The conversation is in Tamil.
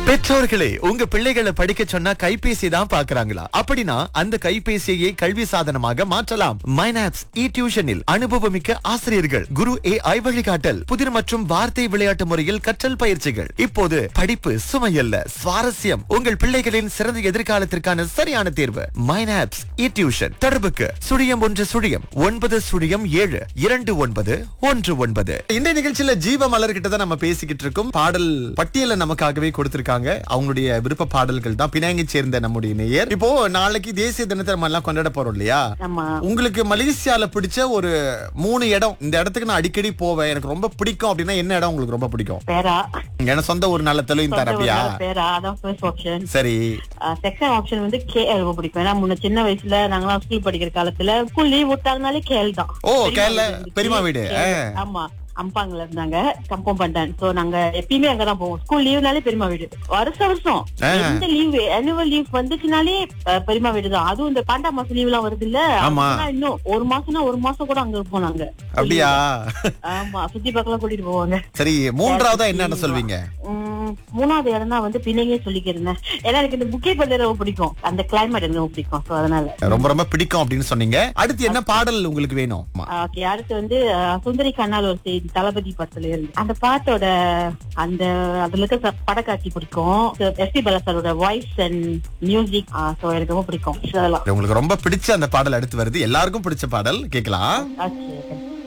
பெற்றோர்களே உங்க பிள்ளைகளை படிக்க சொன்னா கைபேசி தான் பாக்குறாங்களா அப்படின்னா அந்த கைபேசியை கல்வி சாதனமாக மாற்றலாம் மைனாப்ஸ் இ டியூஷனில் அனுபவமிக்க ஆசிரியர்கள் குரு ஏ ஐ வழிகாட்டல் புதிர் மற்றும் வார்த்தை விளையாட்டு முறையில் கற்றல் பயிற்சிகள் இப்போது படிப்பு சுமையல்ல சுவாரஸ்யம் உங்கள் பிள்ளைகளின் சிறந்த எதிர்காலத்திற்கான சரியான தேர்வு மைனாப்ஸ் இ டியூஷன் தொடர்புக்கு சுழியம் ஒன்று சுழியம் ஒன்பது சுழியம் ஏழு இரண்டு ஒன்பது ஒன்று ஒன்பது இந்த நிகழ்ச்சியில ஜீவ மலர் கிட்ட தான் நம்ம பேசிக்கிட்டு இருக்கோம் பாடல் பட்டியலை நமக்காகவே கொடுத்திருக்காங்க அவங்களுடைய விருப்ப பாடல்கள் தான் பினாங்கை சேர்ந்த நம்முடைய நேயர் இப்போ நாளைக்கு தேசிய தினத்தை நம்ம எல்லாம் கொண்டாட போறோம் இல்லையா ஆமா உங்களுக்கு மலேசியால பிடிச்ச ஒரு மூணு இடம் இந்த இடத்துக்கு நான் அடிக்கடி போவேன் எனக்கு ரொம்ப பிடிக்கும் அப்படின்னா என்ன இடம் உங்களுக்கு ரொம்ப பிடிக்கும் பேரா ஏன்னா சொந்த ஒரு நல்ல தெளிவும் சொந்த தரப்பியா ஊர்ல பேரா அதான் ஃபர்ஸ்ட் ஆப்ஷன் சரி செகண்ட் ஆப்ஷன் வந்து கேஎல் ரொம்ப பிடிக்கும் ஏன்னா முன்ன சின்ன வயசுல நாங்களாம் ஸ்கூல் படிக்கிற காலத்துல ஸ்கூல் லீவ் விட்டாங்கனாலே கேஎல் தான் ஓ, பெரியம்மா கேஎல்ல வீடு இருந்துச்சு. பெரியம்மா வீடு, கேஎல். ஆ. ஆமா அம்பாங்கல இருந்தாங்க கம்பம் பண்டான் சோ நாங்க எப்பயுமே அங்கதான் போவோம் ஸ்கூல் லீவ்னாலே பெரியம்மா வீடு வருஷம் வருஷம் ஆ. எந்த லீவ் ஆனுவல் லீவ் வந்துச்சுனாலே அஹ், பெரியம்மா வீடு தான் அதுவும் இந்த பண்டா மாசம் லீவ் எல்லாம் வருது இல்ல ஆமா. இன்னும் ஒரு மாசம்னா ஒரு மாசம் கூட அங்க இருப்போம் நாங்க அப்படியா ஆமா சுத்தி பக்கம் கூட்டிட்டு போவாங்க சரி மூன்றாவதா என்னன்னு சொல்வீங்க உம், மூணாவது இடம் தான் வந்து பிள்ளைங்க சொல்லிக்கிறேன் ஏன்னா எனக்கு இந்த புக்கே பண்ண ரொம்ப பிடிக்கும் அந்த கிளைமேட் எனக்கு ரொம்ப பிடிக்கும் சோ அதனால ரொம்ப ரொம்ப பிடிக்கும் அப்படின்னு சொன்னீங்க அடுத்து என்ன பாடல் உங்களுக்கு வேணும் ஆமா. ஓகே அடுத்து வந்து அஹ், சுந்தரி கண்ணால் ஒரு செய்தி தளபதி படத்துல இருந்து அந்த பாட்டோட அந்த அதுல இருக்க ச- படக்காட்சி பிடிக்கும் எஸ் பி பலசரோட வாய்ஸ் அண்ட் மியூசிக் சோ எனக்கு ரொம்ப பிடிக்கும் So, அதெல்லாம் உங்களுக்கு ரொம்ப பிடிச்ச அந்த பாடல் அடுத்து வருது எல்லாருக்கும் பிடிச்ச பாடல் கேட்கலாம் Okay.